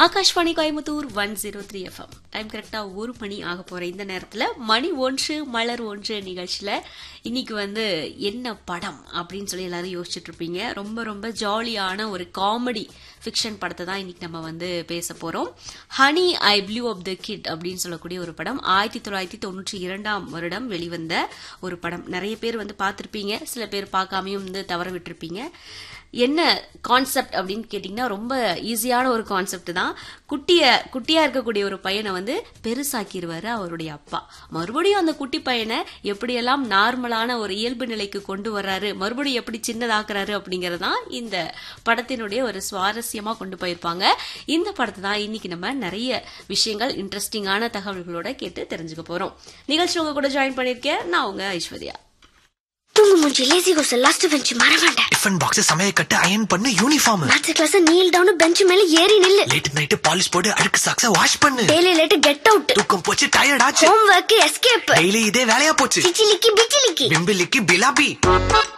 Akashvani Coimbatore one zero three FM time கரெக்டா ஒரு மணி ஆக போற இந்த நேரத்துல மணி ஒன்று மலர் ஒன்று நிகழ்ச்சியில இன்னைக்கு வந்து என்ன படம் அப்படின்னு சொல்லி எல்லாரும் யோசிச்சுட்டு இருப்பீங்க ரொம்ப ரொம்ப ஜாலியான ஒரு காமெடி ஃபிக்ஷன் படத்தை தான் இன்னைக்கு நம்ம வந்து பேச போறோம் honey I blew up the kid அப்படின்னு சொல்லக்கூடிய ஒரு படம் ஆயிரத்தி தொள்ளாயிரத்தி தொண்ணூற்றி இரண்டாம் வருடம் வெளிவந்த ஒரு படம் நிறைய பேர் வந்து பார்த்திருப்பீங்க சில பேர் பார்க்காமையும் வந்து தவற விட்டுருப்பீங்க என்ன கான்செப்ட் அப்படின்னு கேட்டிங்கன்னா ரொம்ப ஈஸியான ஒரு கான்செப்ட் தான் குட்டிய குட்டியா இருக்கக்கூடிய ஒரு பையனை வந்து பெருசாக்கிடுவாரு அவருடைய அப்பா மறுபடியும் அந்த குட்டி பையனை எப்படியெல்லாம் நார்மலான ஒரு இயல்பு நிலைக்கு கொண்டு வர்றாரு மறுபடியும் எப்படி சின்னதாக்குறாரு அப்படிங்கறதுதான் இந்த படத்தினுடைய ஒரு சுவாரஸ்யமா கொண்டு போயிருப்பாங்க இந்த படத்தை தான் இன்னைக்கு நம்ம நிறைய விஷயங்கள் இன்ட்ரெஸ்டிங்கான தகவல்களோட கேட்டு தெரிஞ்சுக்க போறோம் நிகழ்ச்சி உங்க கூட ஜாயின் பண்ணிருக்கேன் நான் உங்க ஐஸ்வர்யா தூங்கு மூஞ்சி லேசி கோஸ் லாஸ்ட் பெஞ்ச் மறவாண்ட டிஃபன் பாக்ஸ் சமைய கட்டு அயன் பண்ணு uniform maths class kneel down bench மேல ஏறி நில்லு லேட் நைட் பாலிஷ் போட்டு அழுக்கு சாக்ஸ வாஷ் பண்ணு டெய்லி லேட் கெட் அவுட் தூக்கம் போச்சு டயர்ட் ஆச்சு ஹோம் ஒர்க் எஸ்கேப் டெய்லி இதே வேலையா போச்சு சிச்சிலிக்கி பிச்சிலிக்கி பிம்பிலிக்கு பிலாபி